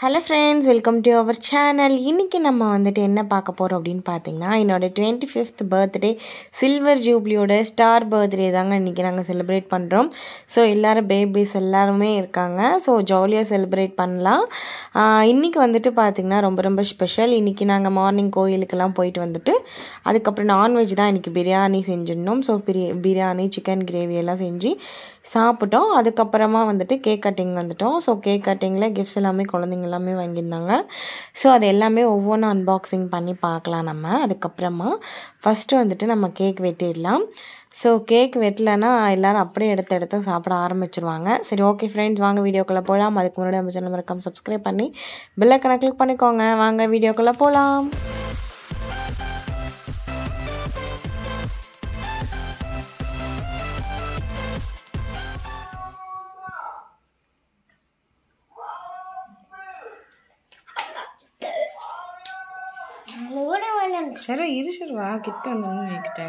Hello friends welcome to our channel இன்றைக்கி நம்ம வந்துட்டு என்ன பார்க்க போகிறோம் அப்படின்னு பார்த்தீங்கன்னா என்னோட டுவெண்ட்டி ஃபிஃப்த் பர்த்டே சில்வர் ஜூப்ளியோட ஸ்டார் பர்த்டே தாங்க இன்றைக்கி நாங்கள் செலிப்ரேட் பண்ணுறோம் ஸோ எல்லோரும் பேபிஸ் எல்லாருமே இருக்காங்க ஸோ ஜாலியாக செலிப்ரேட் பண்ணலாம் இன்றைக்கி வந்துட்டு பார்த்திங்கன்னா ரொம்ப ரொம்ப ஸ்பெஷல் இன்றைக்கி நாங்கள் மார்னிங் கோயிலுக்கெல்லாம் போயிட்டு வந்துட்டு அதுக்கப்புறம் நான்வெஜ் தான் இன்றைக்கி பிரியாணி செஞ்சிருந்தோம் ஸோ பிரி பிரியாணி சிக்கன் கிரேவி எல்லாம் செஞ்சு சாப்பிட்டோம் அதுக்கப்புறமா வந்துட்டு கேக் கட்டிங் வந்துட்டோம் ஸோ கேக் கட்டிங்கில் கிஃப்ட்ஸ் எல்லாமே குழந்தைங்க எல்லாமே வாங்கியிருந்தாங்க ஸோ அது எல்லாமே ஒவ்வொன்றும் அன்பாக்சிங் பண்ணி பார்க்கலாம் நம்ம அதுக்கப்புறமா ஃபஸ்ட்டு வந்துட்டு நம்ம கேக் வெட்டிடலாம் ஸோ கேக் வெட்டலைன்னா எல்லோரும் அப்படியே எடுத்து எடுத்து சாப்பிட ஆரம்பிச்சிருவாங்க சரி ஓகே ஃப்ரெண்ட்ஸ் வாங்க வீடியோக்குள்ளே போகலாம் அதுக்கு முன்னாடி நம்ம சேனல் மறக்காம சப்ஸ்கிரைப் பண்ணி பெல்லைக்கனை கிளிக் பண்ணிக்கோங்க வாங்க வீடியோக்குள்ளே போகலாம் சரி இரு சரி வா கிட்ட வந்து என்கிட்ட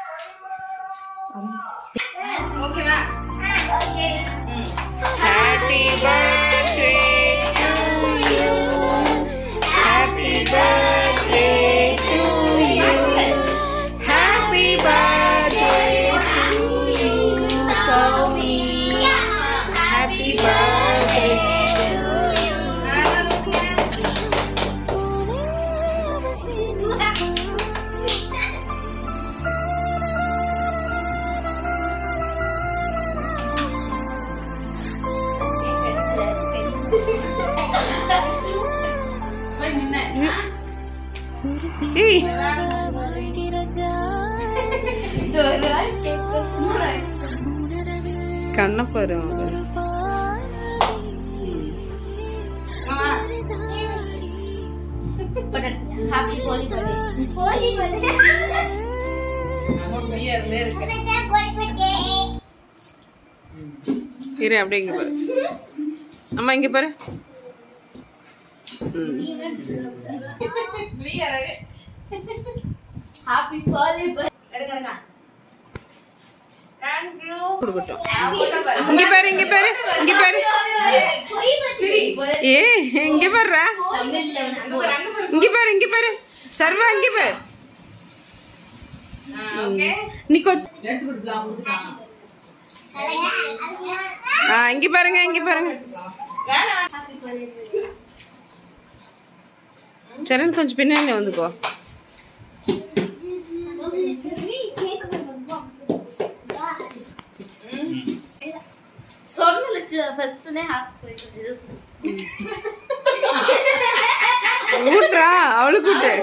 happy birthday to you happy birthday to you happy birthday to you Sophia happy birthday ஏய் கண்ண பாரு Happy Holy birthday. Holy birthday. இரு அப்படியே இங்க பாரு அம்மா இங்க பாரு Happy Holy birthday. கொடுக்கட்டும் இங்க பாரு இங்க பாரு இங்க பாரு ஏ இங்க பாருடா இங்க பாரு இங்க பாரு சர்வா இங்க பாரு நீ கொஞ்சம் ஆ இங்க பாருங்க இங்க பாருங்க சரண் கொஞ்சம் பின்னாடி வந்துக்கோ சொன்னல ஃபர்ஸ்ட் டே ஹாப்பி கூட்டுறா அவளுக்கு கூட்டு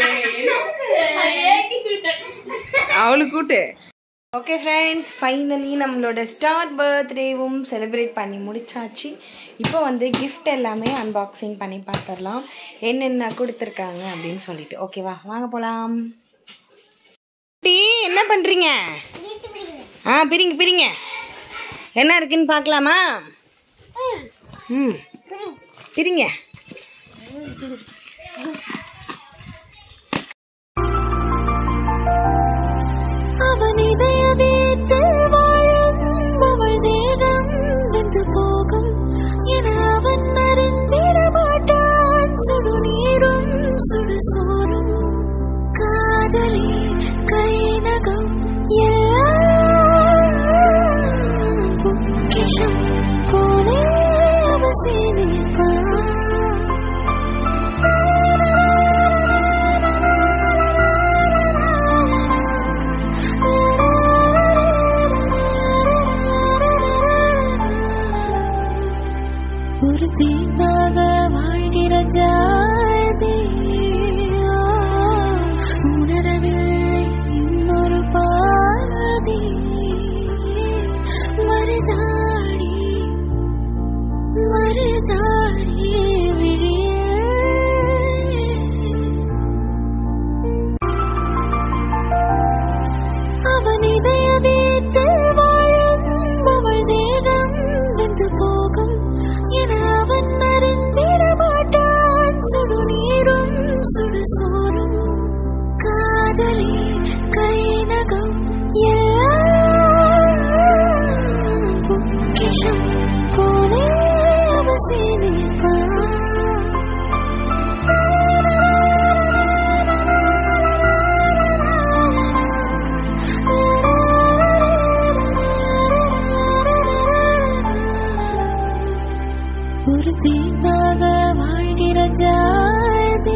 அவளுக்கு கூட்டு ஓகே ஃப்ரெண்ட்ஸ் ஃபைனலி நம்மளோட ஸ்டார் பர்த்டேவும் செலிப்ரேட் பண்ணி முடிச்சாச்சு இப்போ வந்து gift எல்லாமே அன்பாக்சிங் பண்ணி பார்த்துடலாம் என்னென்ன கொடுத்துருக்காங்க அப்படின்னு சொல்லிட்டு ஓகேவா வாங்க போகலாம் டீ என்ன பண்ணுறீங்க ஆ பிரிங்க பிரிங்க என்ன இருக்குன்னு பார்க்கலாமா ம் பிரிங்க அவன் இதய வீட்டில் வாழும் அவள் தேகம் வெந்து போகும் என அவன் அறிந்திட மாட்டான் சுடு நீரும் சுடு சோறும் காதலி கைநகம் எல்லாம் பொக்கிஷம் போலே அவ சேமிப்பான் ஒரு தீங்காக வாழ்கிற ஜாதி உணரவில்லை இன்னொரு பாதி மருதாடி மருதாடி நீங்காக வாழ்கிற ஜாதி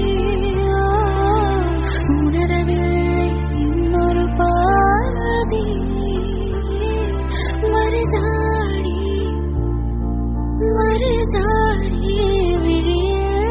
உணரவில்லை இன்னொரு பாதி மருதாடி மருதாடி விழியே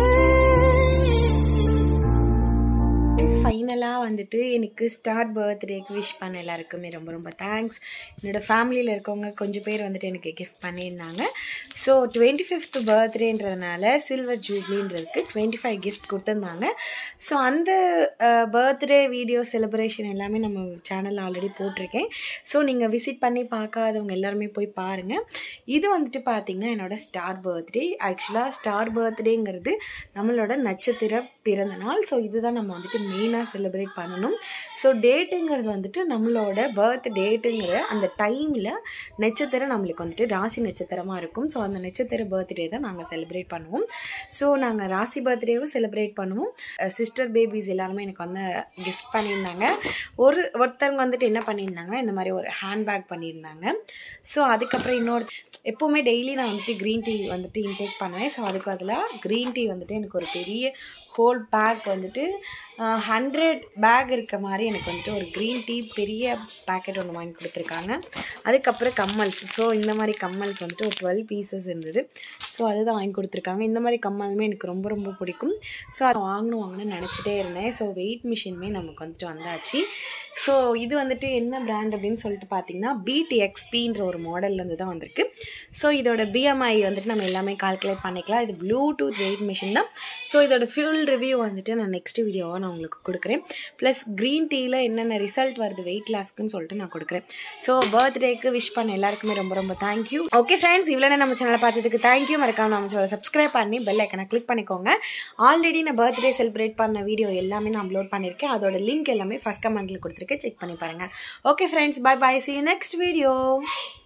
ஃபைனலாக வந்துட்டு எனக்கு ஸ்டார்ட் பர்த்டேக்கு விஷ் பண்ண எல்லாருக்குமே ரொம்ப ரொம்ப தேங்க்ஸ் என்னோடய ஃபேமிலியில் இருக்கவங்க கொஞ்சம் பேர் வந்துட்டு எனக்கு கிஃப்ட் பண்ணியிருந்தாங்க ஸோ டுவெண்ட்டி ஃபிஃப்த் பர்த்டேன்றதுனால சில்வர் ஜூப்ளின்றதுக்கு டுவெண்ட்டி ஃபைவ் கிஃப்ட் கொடுத்துருந்தாங்க ஸோ அந்த பர்த்டே வீடியோ செலிப்ரேஷன் எல்லாமே நம்ம சேனலில் ஆல்ரெடி போட்டிருக்கேன் ஸோ நீங்கள் விசிட் பண்ணி பார்க்காதவங்க எல்லாருமே போய் பாருங்கள் இது வந்துட்டு பார்த்திங்கன்னா என்னோடய ஸ்டார் பர்த்டே ஆக்சுவலாக ஸ்டார் பர்த்டேங்கிறது நம்மளோட நட்சத்திர பிறந்த நாள் ஸோ இதுதான் நம்ம வந்துட்டு மெயினாக செலிப்ரேட் பண்ணணும் ஸோ டேட்டுங்கிறது வந்துட்டு நம்மளோட பர்த் டேட்டுங்கிற அந்த டைமில் நட்சத்திரம் நம்மளுக்கு வந்துட்டு ராசி நட்சத்திரமாக இருக்கும் ஸோ அந்த நட்சத்திர பர்த்டே தான் நாங்கள் செலிப்ரேட் பண்ணுவோம் ஸோ நாங்கள் ராசி பர்த்டேவும் செலிப்ரேட் பண்ணுவோம் சிஸ்டர் பேபிஸ் எல்லாருமே எனக்கு வந்து கிஃப்ட் பண்ணியிருந்தாங்க ஒரு ஒருத்தவங்க வந்துட்டு என்ன பண்ணியிருந்தாங்கன்னா இந்த மாதிரி ஒரு ஹேண்ட்பேக் பண்ணியிருந்தாங்க ஸோ அதுக்கப்புறம் இன்னொரு எப்போவுமே டெய்லி நான் வந்துட்டு க்ரீன் டீ வந்துட்டு இன்டேக் பண்ணுவேன் ஸோ அதுக்கு அதில் க்ரீன் டீ வந்துட்டு எனக்கு ஒரு பெரிய ஹோல் பேக் வந்துட்டு ஹண்ட்ரட் பேக் இருக்க மாதிரி எனக்கு வந்துட்டு ஒரு க்ரீன் டீ பெரிய பேக்கெட் ஒன்று வாங்கி கொடுத்துருக்காங்க அதுக்கப்புறம் கம்மல்ஸ் ஸோ இந்த மாதிரி கம்மல்ஸ் வந்துட்டு ஒரு டுவெல் பீசஸ் இருந்தது ஸோ அதுதான் வாங்கி கொடுத்துருக்காங்க இந்த மாதிரி கம்மலுமே எனக்கு ரொம்ப ரொம்ப பிடிக்கும் ஸோ அதை வாங்கணும் வாங்கணும்னு நினச்சிட்டே இருந்தேன் ஸோ வெயிட் மிஷினுமே நமக்கு வந்துட்டு வந்தாச்சு ஸோ இது வந்துட்டு என்ன பிராண்ட் அப்படின்னு சொல்லிட்டு பார்த்தீங்கன்னா பிடி எக்ஸ்பின்ற ஒரு மாடல்லேருந்து தான் வந்திருக்கு ஸோ இதோட பிஎம்ஐ வந்துட்டு நம்ம எல்லாமே கால்குலேட் பண்ணிக்கலாம் இது ப்ளூடூத் வெயிட் மிஷின் தான் ஸோ இதோட ஃபியூல் ரிவ்யூ வந்துட்டு நான் நெக்ஸ்ட் வீடியோவாக நான் உங்களுக்கு கொடுக்குறேன் ப்ளஸ் க்ரீன் டீயில் என்னென்ன ரிசல்ட் வருது வெயிட் லாஸ்க்குன்னு சொல்லிட்டு நான் கொடுக்குறேன் ஸோ பர்த்டேக்கு விஷ் பண்ண எல்லாருக்குமே ரொம்ப ரொம்ப தேங்க்யூ ஓகே ஃப்ரெண்ட்ஸ் இவ்வளோ நம்ம சேனலை பார்த்ததுக்கு தேங்க்யூ மறக்காம நம்ம சேனலை சப்ஸ்கிரைப் பண்ணி பெல் ஐக்கனை கிளிக் பண்ணிக்கோங்க ஆல்ரெடி நான் பர்த்டே செலிப்ரேட் பண்ண வீடியோ எல்லாமே நான் அப்லோட் பண்ணியிருக்கேன் அதோட லிங்க் எல்லாமே ஃபஸ்ட் கமெண்ட்டில் கொடுத்துருக்கேன் செக் பண்ணி பாருங்கள் okay friends bye bye see you next video